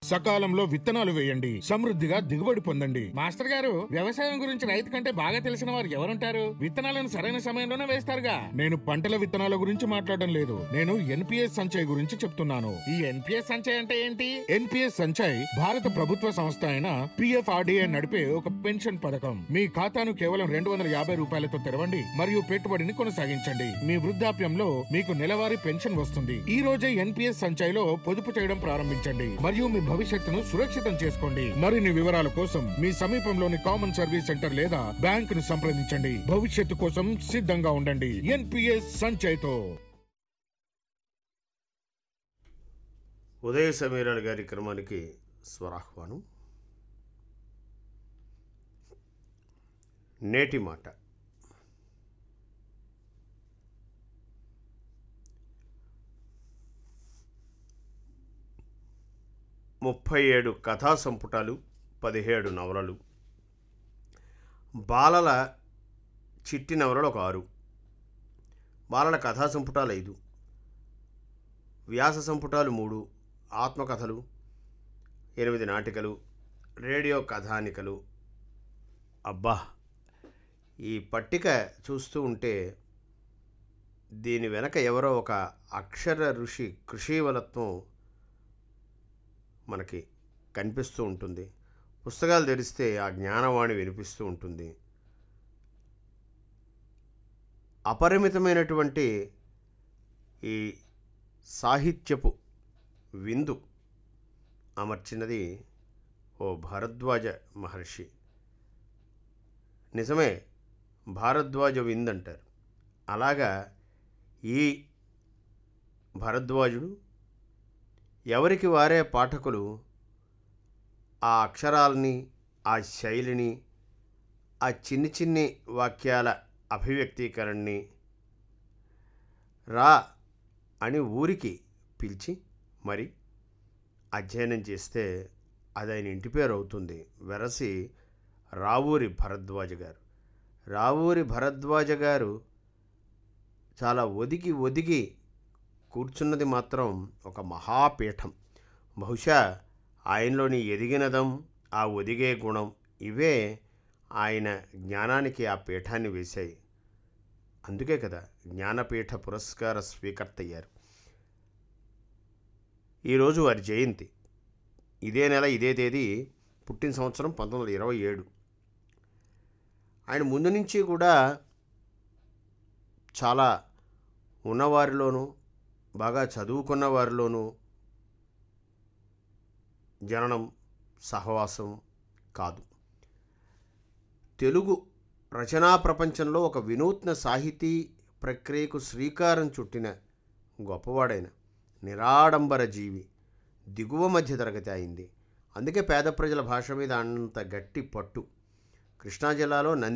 సకాలంలో విత్తనాలు వేయండి సమృద్ధిగా దిగుబడి పొందండి మాస్టర్ గారు వ్యవసాయం గురించి రైతు కంటే బాగా తెలిసిన వారు ఎవరుంటారు విత్తనాలను సరైన సమయంలోనే వేస్తారుగా నేను పంటల విత్తనాల గురించి మాట్లాడడం లేదు నేను ఎన్పిఎస్ సంచయ్ గురించి చెప్తున్నాను ఈ ఎన్పిఎస్ సంచయ్ అంటే ఏంటి ఎన్పిఎస్ సంచయ్ భారత ప్రభుత్వ సంస్థ అయిన పిఎఫ్ఆర్డిఏ నడిపే ఒక పెన్షన్ పథకం మీ ఖాతాను కేవలం రెండు వందల యాభై రూపాయలతో తెరవండి మరియు పెట్టుబడిని కొనసాగించండి మీ వృద్ధాప్యంలో మీకు నెలవారీ పెన్షన్ వస్తుంది ఈ రోజే ఎన్పిఎస్ సంచయ్లో పొదుపు చేయడం ప్రారంభించండి మరియు మీ భవిష్యత్తును సురక్షితం చేసుకోండి మరిన్ని వివరాల కోసం మీ సమీపంలోని కామన్ సర్వీస్ సెంటర్ లేదా బ్యాంక్ ను సంప్రదించండి భవిష్యత్తు కోసం సిద్ధంగా ఉండండి ఎన్పిఎస్ సంచయ్తో ఉదయ సమీరాల గారి క్రమానికి స్వరాహ్వానం నేటి మాట ముప్పై ఏడు కథా సంపుటాలు పదిహేడు నవలలు బాలల చిట్టి నవలలు ఒక ఆరు బాలల కథా సంపుటాలు ఐదు వ్యాస సంపుటాలు మూడు ఆత్మకథలు ఎనిమిది నాటికలు రేడియో కథానికలు అబ్బా ఈ పట్టిక చూస్తూ ఉంటే దీని వెనక ఎవరో ఒక అక్షర ఋషి కృషివలత్వం మనకి కనిపిస్తూ ఉంటుంది పుస్తకాలు తెరిస్తే ఆ జ్ఞానవాణి వినిపిస్తూ ఉంటుంది అపరిమితమైనటువంటి ఈ సాహిత్యపు విందు అమర్చినది ఓ భరద్వాజ మహర్షి నిజమే భారద్వాజ విందు అంటారు అలాగా ఈ భరద్వాజుడు ఎవరికి వారే పాఠకులు ఆ అక్షరాలని ఆ శైలిని ఆ చిన్ని చిన్ని వాక్యాల అభివ్యక్తీకరణని రా అని ఊరికి పిలిచి మరి అధ్యయనం చేస్తే అది ఆయన ఇంటి పేరు అవుతుంది వెరసి రావూరి భరద్వాజ గారు రావూరి భరద్వాజ గారు చాలా ఒదిగి ఒదిగి కూర్చున్నది మాత్రం ఒక మహాపీఠం బహుశా ఆయనలోని ఎదిగినదం ఆ ఒదిగే గుణం ఇవే ఆయన జ్ఞానానికి ఆ పీఠాన్ని వేశాయి అందుకే కదా జ్ఞానపీఠ పురస్కార స్వీకర్త అయ్యారు ఈరోజు వారి జయంతి ఇదే నెల ఇదే తేదీ పుట్టిన సంవత్సరం పంతొమ్మిది వందల ఇరవై ఏడు ఆయన ముందు నుంచి కూడా చాలా ఉన్నవారిలోనూ బాగా చదువుకున్న వారిలోనూ జననం సహవాసం కాదు తెలుగు రచనా ప్రపంచంలో ఒక వినూత్న సాహితీ ప్రక్రియకు శ్రీకారం చుట్టిన గొప్పవాడైన నిరాడంబర జీవి దిగువ మధ్య తరగతి అయింది అందుకే పేద ప్రజల భాష మీద అంత గట్టి పట్టు కృష్ణా జిల్లాలో నంది